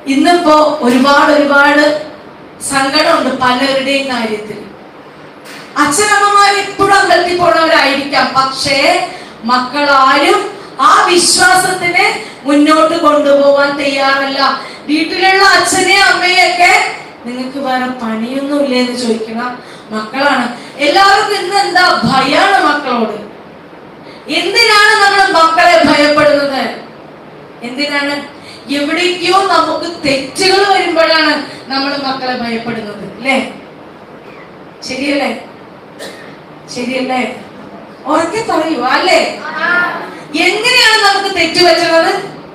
ഇന്നിപ്പോ ഒരുപാട് ഒരുപാട് സങ്കടമുണ്ട് പലരുടെയും കാര്യത്തിൽ അച്ഛനമ്മമാർ എപ്പോഴും അമ്പലത്തിൽ പോണവരായിരിക്കാം പക്ഷേ മക്കളാരും ആ വിശ്വാസത്തിനെ മുന്നോട്ട് കൊണ്ടുപോകാൻ തയ്യാറല്ല വീട്ടിലുള്ള അച്ഛനെ അമ്മയൊക്കെ നിങ്ങൾക്ക് വേറെ പണിയൊന്നുമില്ലേ എന്ന് ചോദിക്കണ മക്കളാണ് എല്ലാവർക്കും ഇന്ന് എന്താ ഭയാണ് മക്കളോട് എന്തിനാണ് നമ്മൾ മക്കളെ ഭയപ്പെടുന്നത് എന്തിനാണ് എവിടേക്കോ നമുക്ക് തെറ്റുകൾ വരുമ്പോഴാണ് നമ്മൾ മക്കളെ ഭയപ്പെടുന്നത് അല്ലേ ശരിയല്ലേ ശരിയല്ലേ ഉറക്കെ പറയൂ അല്ലേ എങ്ങനെയാണ് നമുക്ക് തെറ്റ് പറ്റുന്നത്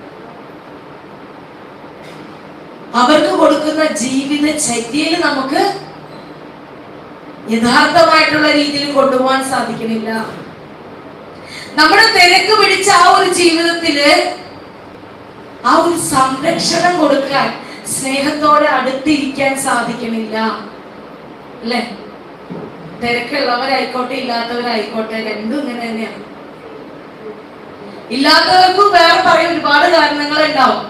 അവർക്ക് കൊടുക്കുന്ന ജീവിത ചര്യയിൽ നമുക്ക് യഥാർത്ഥമായിട്ടുള്ള രീതിയിൽ കൊണ്ടുപോകാൻ സാധിക്കുന്നില്ല നമ്മുടെ തിരക്ക് പിടിച്ച ആ ഒരു ജീവിതത്തില് ആ ഒരു സംരക്ഷണം കൊടുക്കാൻ സ്നേഹത്തോടെ അടുത്തിരിക്കാൻ സാധിക്കണില്ല അല്ലേ തിരക്കുള്ളവരായിക്കോട്ടെ ഇല്ലാത്തവരായിക്കോട്ടെ രണ്ടും ഇങ്ങനെ തന്നെയാണ് ഇല്ലാത്തവർക്കും വേറെ പറയും ഒരുപാട് കാരണങ്ങൾ ഉണ്ടാവും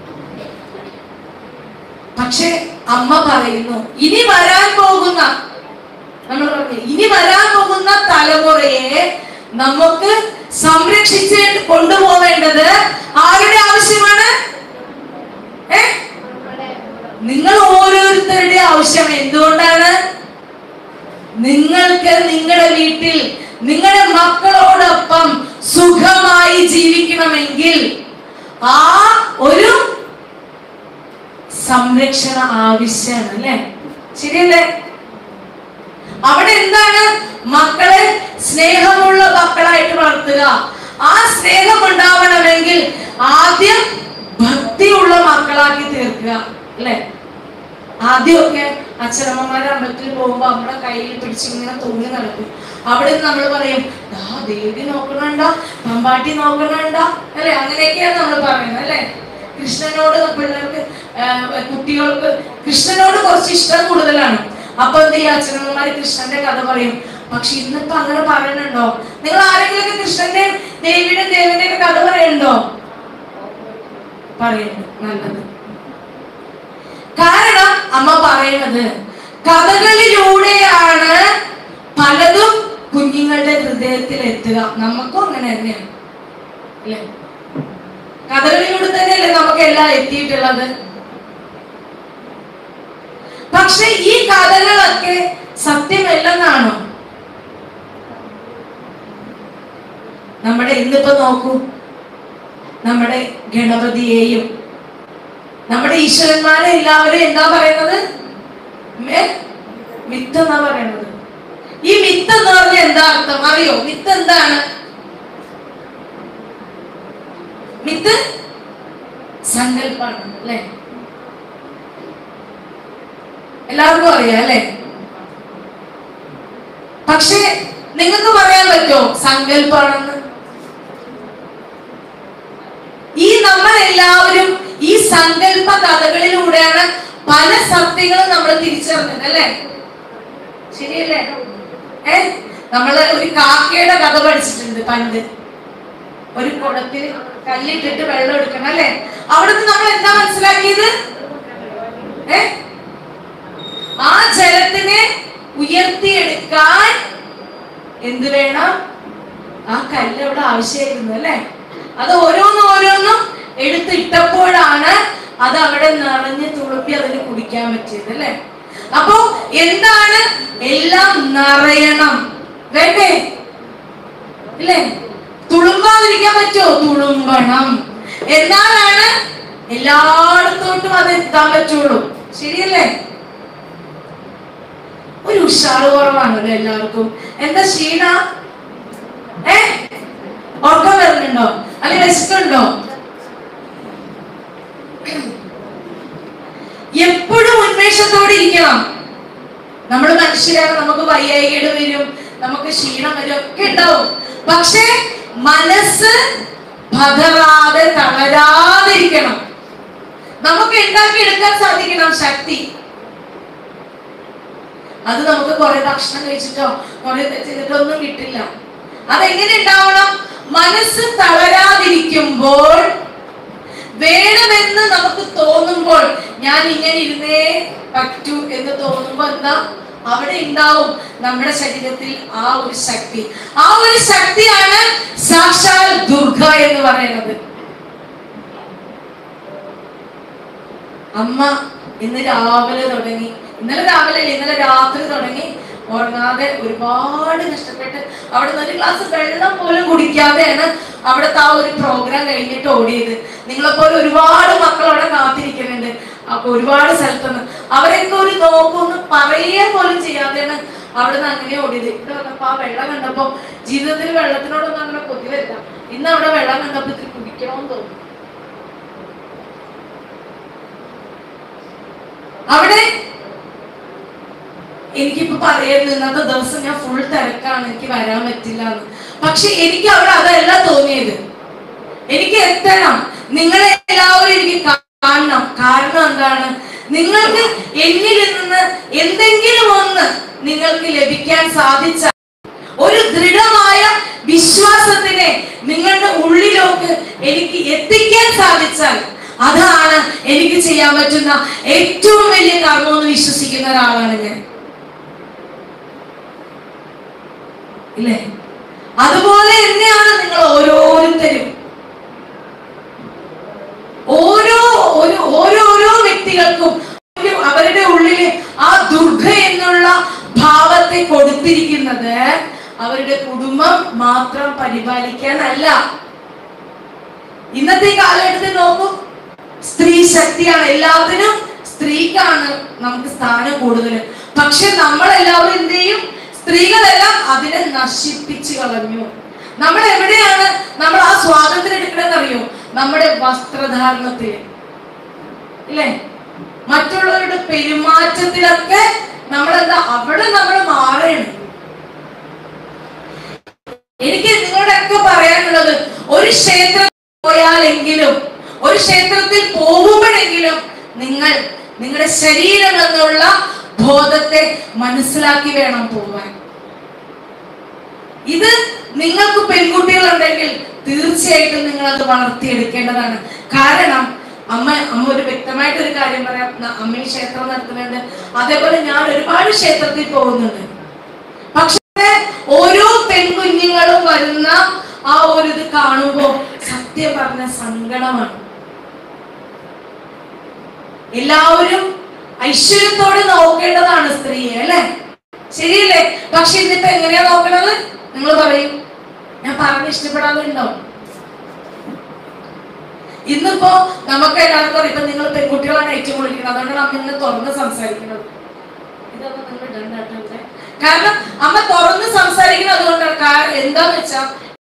പക്ഷെ അമ്മ പറയുന്നു ഇനി വരാൻ പോകുന്ന നമ്മൾ പറഞ്ഞു ഇനി വരാൻ പോകുന്ന തലമുറയെ നമുക്ക് സംരക്ഷിച്ച് കൊണ്ടുപോവേണ്ടത് ആരുടെ ആവശ്യമാണ് ഏ നിങ്ങൾ ഓരോരുത്തരുടെ ആവശ്യം എന്തുകൊണ്ടാണ് നിങ്ങൾക്ക് നിങ്ങളുടെ വീട്ടിൽ നിങ്ങളുടെ മക്കളോടൊപ്പം സുഖമായി ജീവിക്കണമെങ്കിൽ ആ ഒരു സംരക്ഷണ ആവശ്യമാണ് അല്ലെ ശരിയല്ലേ അവിടെ എന്താണ് മക്കളെ സ്നേഹമുള്ള മക്കളായിട്ട് വളർത്തുക ആ സ്നേഹം ഉണ്ടാവണമെങ്കിൽ ആദ്യം ഭക്തിയുള്ള മക്കളാക്കി തീർക്കുക അല്ലെ ആദ്യമൊക്കെ അച്ഛനമ്മമാരെ അമ്പലത്തിൽ പോകുമ്പോ നമ്മുടെ കയ്യിൽ പിടിച്ചിങ്ങനെ തൂങ്ങി നടക്കും അവിടെ നിന്ന് നമ്മൾ പറയും ദാ ദേവി നോക്കണണ്ട പമ്പാട്ടി നോക്കണണ്ട അല്ലെ അങ്ങനെയൊക്കെയാണ് നമ്മൾ പറയുന്നത് അല്ലെ കൃഷ്ണനോട് പിള്ളേർക്ക് ആ, കുട്ടികൾക്ക് കൃഷ്ണനോട് കുറച്ച് ഇഷ്ടം കൂടുതലാണ് അപ്പൊ എന്ത് ചെയ്യും അച്ഛനമ്മമാര് കൃഷ്ണന്റെ കഥ പറയും പക്ഷെ ഇന്നിപ്പോ അങ്ങനെ പറയണുണ്ടോ നിങ്ങൾ ആരെങ്കിലും കൃഷ്ണന്റെ ദേവിയുടെ ദേവിന്റെ ഒക്കെ കഥ പറയുന്നുണ്ടോ പറയുന്നു നല്ലത് കാരണം അമ്മ പറയുന്നത് കഥകളിലൂടെയാണ് പലതും കുഞ്ഞുങ്ങളുടെ ഹൃദയത്തിൽ എത്തുക നമുക്കും അങ്ങനെ തന്നെയാണ് അല്ലേ കഥകളിലൂടെ തന്നെയല്ലേ നമുക്ക് എല്ലാം എത്തിയിട്ടുള്ളത് പക്ഷെ ഈ കഥകളൊക്കെ സത്യമല്ലെന്നാണോ നമ്മുടെ ഇന്നിപ്പോ നോക്കൂ നമ്മുടെ ഗണപതിയെയും നമ്മുടെ ഈശ്വരന്മാരെ എല്ലാവരും എന്താ പറയുന്നത് മേ മിത്ത് എന്നാ പറയുന്നത് ഈ മിത്ത് എന്ന് പറഞ്ഞ എന്താ അർത്ഥം അറിയോ മിത്ത് എന്താണ് മിത്ത് സങ്കല്പാണ് അല്ലെ എല്ലാവർക്കും അറിയാം അല്ലെ പക്ഷെ നിങ്ങൾക്ക് പറയാൻ പറ്റുമോ സങ്കല്പാണെന്ന് ഈ നമ്മൾ എല്ലാവരും ഈ സങ്കല്പ കഥകളിലൂടെയാണ് പല സത്യങ്ങളും നമ്മൾ തിരിച്ചറിഞ്ഞത് അല്ലേ ശരിയല്ലേ ഏ നമ്മള് ഒരു കാക്കയുടെ കഥ പഠിച്ചിട്ടുണ്ട് പണ്ട് ഒരു കുടത്തിൽ കല്ലിട്ടിട്ട് വെള്ളം എടുക്കണം അല്ലേ അവിടുന്ന് നമ്മൾ എന്താ മനസ്സിലാക്കിയത് ഏ ആ ജലത്തിനെ ഉയർത്തിയെടുക്കാൻ എന്ത് വേണം ആ കല്ല് അവിടെ ആവശ്യമായിരുന്നു അല്ലേ അത് ഓരോന്നും ഓരോന്നും എടുത്തിട്ടപ്പോഴാണ് അത് അവിടെ നിറഞ്ഞ് തുളുമ്പി അതിന് കുടിക്കാൻ പറ്റിയത് അല്ലേ അപ്പോ എന്താണ് എല്ലാം നിറയണം വേണ്ടേ ഇല്ലേ തുളുമ്പാതിരിക്കാൻ പറ്റുമോ തുളുമ്പണം എന്നാലാണ് എല്ലായിടത്തോട്ടും അത് എത്താൻ പറ്റുള്ളൂ ശരിയല്ലേ ഒരു ഉഷാറ് കുറവാണല്ലോ എല്ലാവർക്കും എന്താ ക്ഷീണ ഏ ഉറക്കം വരുന്നുണ്ടോ അല്ലെങ്കിൽ വിശക്കുണ്ടോ എപ്പോഴും ഉന്മേഷത്തോടെ ഇരിക്കണം നമ്മൾ മനുഷ്യരാണ് നമുക്ക് വയ്യായികേട് വരും നമുക്ക് ക്ഷീണം വരും ഒക്കെ ഉണ്ടാവും പക്ഷേ മനസ്സ് പതറാതെ തളരാതെ ഇരിക്കണം നമുക്ക് ഉണ്ടാക്കി എടുക്കാൻ സാധിക്കണം ശക്തി അത് നമുക്ക് കുറെ ഭക്ഷണം കഴിച്ചിട്ടോ കുറെ ചെയ്തിട്ടോ ഒന്നും കിട്ടില്ല അതെങ്ങനെ ഉണ്ടാവണം മനസ്സ് തളരാതിരിക്കുമ്പോൾ വേണമെന്ന് നമുക്ക് തോന്നുമ്പോൾ ഞാൻ ഇങ്ങനെ ഇരുന്നേ പറ്റൂ എന്ന് തോന്നുമ്പോ എന്താ അവിടെ ഉണ്ടാവും നമ്മുടെ ശരീരത്തിൽ ആ ഒരു ശക്തി ആ ഒരു ശക്തിയാണ് സാക്ഷാൽ ദുർഗ എന്ന് പറയുന്നത് അമ്മ ഇന്ന് രാവിലെ തുടങ്ങി ഇന്നലെ രാവിലെ അല്ല ഇന്നലെ രാത്രി തുടങ്ങി ഉറങ്ങാതെ ഒരുപാട് കഷ്ടപ്പെട്ട് അവിടെ നിന്ന് ഒരു ഗ്ലാസ് വെള്ളം പോലും കുടിക്കാതെയാണ് അവിടുത്തെ ആ ഒരു പ്രോഗ്രാം കഴിഞ്ഞിട്ട് ഓടിയത് നിങ്ങളെപ്പോലെ ഒരുപാട് മക്കൾ അവിടെ കാത്തിരിക്കുന്നുണ്ട് അപ്പൊ ഒരുപാട് സ്ഥലത്തുനിന്ന് അവരൊക്കെ ഒരു നോക്കൊന്ന് പറയുക പോലും ചെയ്യാതെയാണ് അവിടെ നിന്ന് അങ്ങനെ ഓടിയത് ഇവിടെ വന്നപ്പോ ആ വെള്ളം കണ്ടപ്പോ ജീവിതത്തിൽ വെള്ളത്തിനോടൊന്നും അങ്ങനെ കൊതി വരില്ല ഇന്ന് അവിടെ വെള്ളം കണ്ടപ്പോ ഇത്തിരി കുടിക്കണമെന്ന് തോന്നി അവിടെ എനിക്കിപ്പോ പറയുന്നത് ഇന്നത്തെ ദിവസം ഞാൻ ഫുൾ തിരക്കാണ് എനിക്ക് വരാൻ പറ്റില്ല എന്ന് പക്ഷെ എനിക്ക് അവിടെ അതല്ല തോന്നിയത് എനിക്ക് എത്തണം നിങ്ങളെ എല്ലാവരും എനിക്ക് കാണണം കാരണം എന്താണ് നിങ്ങൾക്ക് എന്നിൽ നിന്ന് എന്തെങ്കിലും ഒന്ന് നിങ്ങൾക്ക് ലഭിക്കാൻ സാധിച്ച ഒരു ദൃഢമായ വിശ്വാസത്തിനെ നിങ്ങളുടെ ഉള്ളിലേക്ക് എനിക്ക് എത്തിക്കാൻ സാധിച്ചാൽ അതാണ് എനിക്ക് ചെയ്യാൻ പറ്റുന്ന ഏറ്റവും വലിയ കർമ്മം എന്ന് വിശ്വസിക്കുന്ന ഒരാളാണ് ഞാൻ ഇല്ലേ അതുപോലെ തന്നെയാണ് നിങ്ങൾ ഓരോരുത്തരും ഓരോ ഒരു ഓരോരോ വ്യക്തികൾക്കും ഒരു അവരുടെ ഉള്ളിൽ ആ ദുർഗ എന്നുള്ള ഭാവത്തെ കൊടുത്തിരിക്കുന്നത് അവരുടെ കുടുംബം മാത്രം പരിപാലിക്കാനല്ല ഇന്നത്തെ കാലഘട്ടത്തിൽ നോക്കൂ സ്ത്രീ ശക്തിയാണ് എല്ലാത്തിനും സ്ത്രീക്കാണ് നമുക്ക് സ്ഥാനം കൂടുതൽ പക്ഷെ നമ്മളെല്ലാവരും എന്ത് ചെയ്യും സ്ത്രീകളെല്ലാം അതിനെ നശിപ്പിച്ചു കളഞ്ഞു നമ്മൾ എവിടെയാണ് നമ്മൾ ആ സ്വാതന്ത്ര്യം എടുക്കണമെന്ന് അറിയോ നമ്മുടെ വസ്ത്രധാരണത്തിൽ ഇല്ലേ മറ്റുള്ളവരുടെ പെരുമാറ്റത്തിലൊക്കെ നമ്മളെന്താ അവിടെ നമ്മൾ മാറുകയാണ് എനിക്ക് നിങ്ങളോടൊക്കെ പറയാനുള്ളത് ഒരു ക്ഷേത്രത്തിൽ പോയാലെങ്കിലും ഒരു ക്ഷേത്രത്തിൽ പോകുമ്പോഴെങ്കിലും നിങ്ങൾ നിങ്ങളുടെ ശരീരം എന്നുള്ള ബോധത്തെ മനസ്സിലാക്കി വേണം പോവാൻ ഇത് നിങ്ങൾക്ക് പെൺകുട്ടികളുണ്ടെങ്കിൽ തീർച്ചയായിട്ടും നിങ്ങൾ അത് വളർത്തിയെടുക്കേണ്ടതാണ് കാരണം അമ്മ അമ്മ ഒരു വ്യക്തമായിട്ട് ഒരു കാര്യം പറയാം ന- അമ്മ ഈ ക്ഷേത്രം നടത്തുന്നുണ്ട് അതേപോലെ ഞാൻ ഒരുപാട് ക്ഷേത്രത്തിൽ പോകുന്നുണ്ട് പക്ഷേ ഓരോ പെൺകുഞ്ഞുങ്ങളും വരുന്ന ആ ഒരു ഇത് കാണുമ്പോ സത്യം പറഞ്ഞ സങ്കടമാണ് എല്ലാവരും ഐശ്വര്യത്തോടെ നോക്കേണ്ടതാണ് സ്ത്രീയെ അല്ലെ ശരിയല്ലേ പക്ഷെ എന്നിട്ട് എങ്ങനെയാ നോക്കണത് നിങ്ങൾ പറയും ഞാൻ പറഞ്ഞ് ഇഷ്ടപ്പെടാതെ ഉണ്ടോ ഇന്നിപ്പോ നമുക്ക് എല്ലാവർക്കും അറിയാം ഇപ്പൊ നിങ്ങൾ പെൺകുട്ടികളാണ് ഏറ്റവും വിളിക്കുന്നത് അതുകൊണ്ടാണ് അമ്മ ഇന്ന് തുറന്ന് സംസാരിക്കുന്നത് ഇതൊക്കെ നിങ്ങൾ ഇടണ്ട കേട്ടോ ഇവിടെ. കാരണം അമ്മ തുറന്ന് സംസാരിക്കുന്നത് അതുകൊണ്ടാണ് കാ- എന്താന്ന് വെച്ചാ